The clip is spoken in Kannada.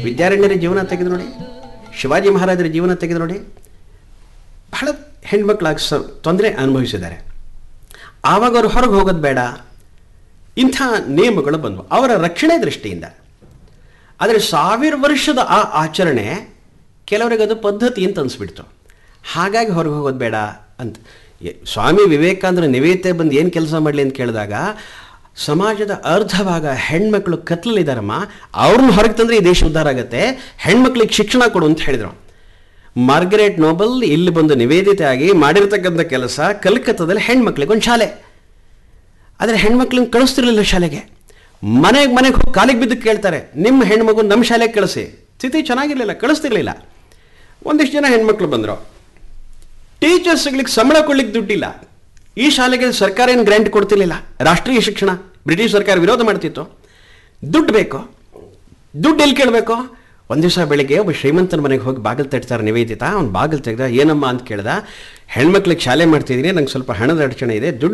ವಿದ್ಯಾರಣ್ಯರ ಜೀವನ ತೆಗೆದು ನೋಡಿ ಶಿವಾಜಿ ಮಹಾರಾಜರ ಜೀವನ ತೆಗೆದು ನೋಡಿ ಬಹಳ ಹೆಣ್ಮಕ್ಳಾಗಿ ಸ ತೊಂದರೆ ಅನುಭವಿಸಿದ್ದಾರೆ ಆವಾಗ ಅವರು ಹೊರಗೆ ಹೋಗೋದು ಬೇಡ ಇಂಥ ನಿಯಮಗಳು ಬಂದವು ಅವರ ರಕ್ಷಣೆ ದೃಷ್ಟಿಯಿಂದ ಆದರೆ ಸಾವಿರ ವರ್ಷದ ಆ ಆಚರಣೆ ಕೆಲವರಿಗೆ ಅದು ಪದ್ಧತಿ ಅಂತ ಅನಿಸ್ಬಿಡ್ತು ಹಾಗಾಗಿ ಹೊರಗೆ ಹೋಗೋದು ಬೇಡ ಅಂತ ಎ- ಸ್ವಾಮಿ ವಿವೇಕಾನಂದರ ನಿವೇತೆ ಬಂದು ಏನು ಕೆಲಸ ಮಾಡಲಿ ಅಂತ ಕೇಳಿದಾಗ ಸಮಾಜದ ಅರ್ಧ ಭಾಗ ಹೆಣ್ಮಕ್ಳು ಕತ್ಲಲ್ಲಿದ್ದಾರಮ್ಮ ಅವ್ರನ್ನ ಹೊರಗೆ ತಂದರೆ ಈ ದೇಶ ಉದ್ಧಾರ ಆಗುತ್ತೆ ಹೆಣ್ಮಕ್ಳಿಗೆ ಶಿಕ್ಷಣ ಕೊಡು ಅಂತ ಹೇಳಿದರು ಮಾರ್ಗರೇಟ್ ನೋಬಲ್ ಇಲ್ಲಿ ಬಂದು ನಿವೇದಿತೆ ಆಗಿ ಮಾಡಿರ್ತಕ್ಕಂಥ ಕೆಲಸ ಕಲ್ಕತ್ತಾದಲ್ಲಿ ಹೆಣ್ಮಕ್ಳಿಗೆ ಒಂದು ಶಾಲೆ ಆದರೆ ಹೆಣ್ಮಕ್ಳನ್ನ ಕಳಿಸ್ತಿರ್ಲಿಲ್ಲ ಶಾಲೆಗೆ ಮನೆಗೆ ಮನೆಗೆ ಹೋಗಿ ಕಾಲಿಗೆ ಬಿದ್ದು ಕೇಳ್ತಾರೆ ನಿಮ್ಮ ಹೆಣ್ಮಗು ನಮ್ಮ ಶಾಲೆಗೆ ಕಳಿಸಿ ಸ್ಥಿತಿ ಚೆನ್ನಾಗಿರಲಿಲ್ಲ ಕಳಿಸ್ತಿರ್ಲಿಲ್ಲ ಒಂದಿಷ್ಟು ಜನ ಹೆಣ್ಮಕ್ಳು ಬಂದರು ಟೀಚರ್ಸ್ಗಳಿಗೆ ಸಂಬಳ ಕೊಡ್ಲಿಕ್ಕೆ ದುಡ್ಡಿಲ್ಲ ಈ ಶಾಲೆಗೆ ಸರ್ಕಾರ ಏನು ಗ್ರ್ಯಾಂಟ್ ಕೊಡ್ತಿರ್ಲಿಲ್ಲ ರಾಷ್ಟ್ರೀಯ ಶಿಕ್ಷಣ ಬ್ರಿಟಿಷ್ ಸರ್ಕಾರ ವಿರೋಧ ಮಾಡ್ತಿತ್ತು ದುಡ್ಡು ಬೇಕು ದುಡ್ಡು ಎಲ್ಲಿ ಕೇಳಬೇಕು ಒಂದು ದಿವಸ ಬೆಳಿಗ್ಗೆ ಒಬ್ಬ ಶ್ರೀಮಂತನ ಮನೆಗೆ ಹೋಗಿ ಬಾಗಿಲು ತಟ್ತಾರೆ ನಿವೇದಿತ ಅವ್ನು ಬಾಗಿಲು ತೆಗೆದ ಏನಮ್ಮ ಅಂತ ಕೇಳ್ದ ಹೆಣ್ಮಕ್ಳಿಗೆ ಶಾಲೆ ಮಾಡ್ತಿದ್ದೀನಿ ನಂಗೆ ಸ್ವಲ್ಪ ಹಣದ ಅಡಚಣೆ ಇದೆ ದುಡ್ಡು